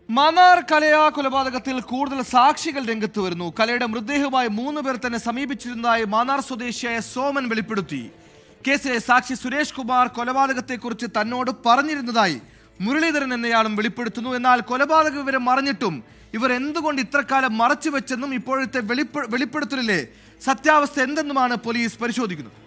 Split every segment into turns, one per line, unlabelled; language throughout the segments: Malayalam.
മന്നാർ കലയ കൊലപാതകത്തിൽ കൂടുതൽ സാക്ഷികൾ രംഗത്ത് വരുന്നു കലയുടെ മൃതദേഹവുമായി മൂന്ന് പേർ തന്നെ സമീപിച്ചിരുന്നതായി മാന്നാർ സ്വദേശിയായ സോമൻ വെളിപ്പെടുത്തി കേസിലെ സാക്ഷി സുരേഷ് കുമാർ കൊലപാതകത്തെക്കുറിച്ച് തന്നോട് പറഞ്ഞിരുന്നതായി മുരളീധരൻ എന്നയാളും വെളിപ്പെടുത്തുന്നു എന്നാൽ കൊലപാതക വിവരം മറിഞ്ഞിട്ടും ഇവർ എന്തുകൊണ്ട് ഇത്രക്കാലം മറച്ചു വെച്ചെന്നും ഇപ്പോഴത്തെ വെളിപ്പെ- വെളിപ്പെടുത്തലിലെ സത്യാവസ്ഥ എന്തെന്നുമാണ് പോലീസ് പരിശോധിക്കുന്നത്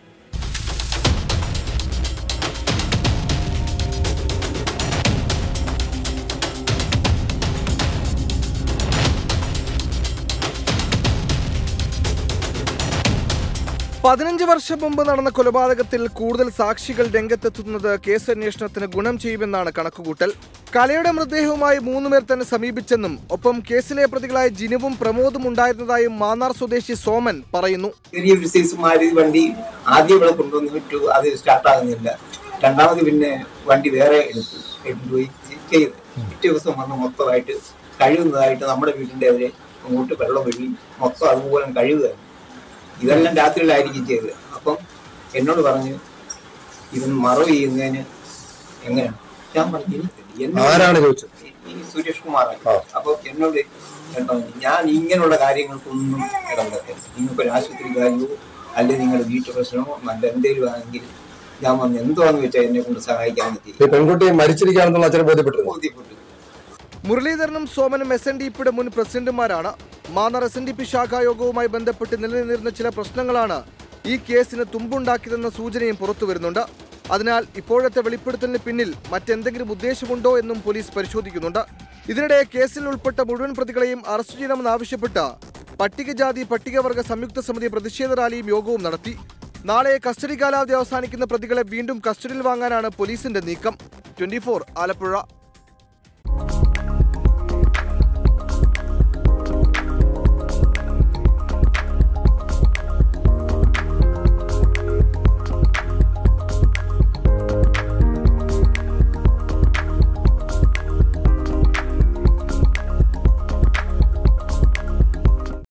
പതിനഞ്ച് വർഷം മുമ്പ് നടന്ന കൊലപാതകത്തിൽ കൂടുതൽ സാക്ഷികൾ രംഗത്തെത്തുന്നത് കേസ് അന്വേഷണത്തിന് ഗുണം ചെയ്യുമെന്നാണ് കണക്കുകൂട്ടൽ കലയുടെ മൃതദേഹവുമായി മൂന്നുപേർ തന്നെ സമീപിച്ചെന്നും ഒപ്പം കേസിലെ പ്രതികളായ ജിനുവും പ്രമോദും ഉണ്ടായിരുന്നതായും മാന്നാർ സ്വദേശി സോമൻ പറയുന്നു
ചെറിയ ഒരു സൈസ് മാരുതി വണ്ടി ആദ്യം ഇവിടെ കൊണ്ടുവന്ന് വിട്ടു അത് സ്റ്റാർട്ട് ആകുന്നില്ല രണ്ടാമത് പിന്നെ വണ്ടി വേറെ എടുത്തു കൊണ്ടുപോയി ചെയ്ത് പിറ്റേ ദിവസം വന്ന് മൊത്തമായിട്ട് കഴുകുന്നതായിട്ട് നമ്മുടെ വീടിന്റെ അവരെ അങ്ങോട്ട് വെള്ളം ഒഴുകി മൊത്തം അതുപോലെ കഴുകുകയാണ് ഇതെല്ലാം രാത്രിയിലായിരിക്കും ചെയ്തത് അപ്പം എന്നോട് പറഞ്ഞു ഇത് മറവ് ചെയ്യുന്നതിന് എങ്ങനെയാണ് ഞാൻ പറഞ്ഞു "എനിക്കറിയില്ല. എന്നോട്
ആരാണ് ചോദിച്ചത്
ഈ സുരേഷ് കുമാറാണ് അപ്പൊ എന്നോട് കേട്ടോ ഞാൻ ഇങ്ങനെയുള്ള കാര്യങ്ങൾക്കൊന്നും ഇടപെടത്തില്ല നിങ്ങൾക്ക് ഒരു ആശുപത്രി കാര്യമോ അല്ലെങ്കിൽ നിങ്ങളുടെ വീട്ടു പ്രശ്നമോ നല്ല എന്തെങ്കിലും ആണെങ്കിൽ ഞാൻ വന്ന് എന്തുവാന്ന് വെച്ചാൽ എന്നെ കൊണ്ട് സഹായിക്കാൻ പറ്റി
ഈ പെൺകുട്ടി മരിച്ചിരിക്കുകയാണെന്നുള്ള അച്ഛനെ ബോധ്യപ്പെട്ടിരുന്നു
ബോധ്യപ്പെട്ടു
മുരളീധരനും സോമനും എസ് എൻ ഡി പിയുടെ മുൻ പ്രസിഡന്റുമാരാണ് Mannar S N D P ശാഖായോഗവുമായി ബന്ധപ്പെട്ട് നിലനിന്നിരുന്ന ചില പ്രശ്നങ്ങളാണ് ഈ കേസിന് തുമ്പുണ്ടാക്കിയതെന്ന സൂചനയും പുറത്തു വരുന്നുണ്ട് അതിനാൽ ഇപ്പോഴത്തെ വെളിപ്പെടുത്തലിന് പിന്നിൽ മറ്റെന്തെങ്കിലും ഉദ്ദേശമുണ്ടോ എന്നും പോലീസ് പരിശോധിക്കുന്നുണ്ട് ഇതിനിടെ കേസിൽ ഉൾപ്പെട്ട മുഴുവൻ പ്രതികളെയും അറസ്റ്റ് ചെയ്യണമെന്നാവശ്യപ്പെട്ട് പട്ടികജാതി പട്ടികവർഗ സംയുക്ത സമിതി പ്രതിഷേധ റാലിയും യോഗവും നടത്തി നാളെ കസ്റ്റഡി കാലാവധി അവസാനിക്കുന്ന പ്രതികളെ വീണ്ടും കസ്റ്റഡിയിൽ വാങ്ങാനാണ് പോലീസിന്റെ നീക്കം ട്വന്റി ആലപ്പുഴ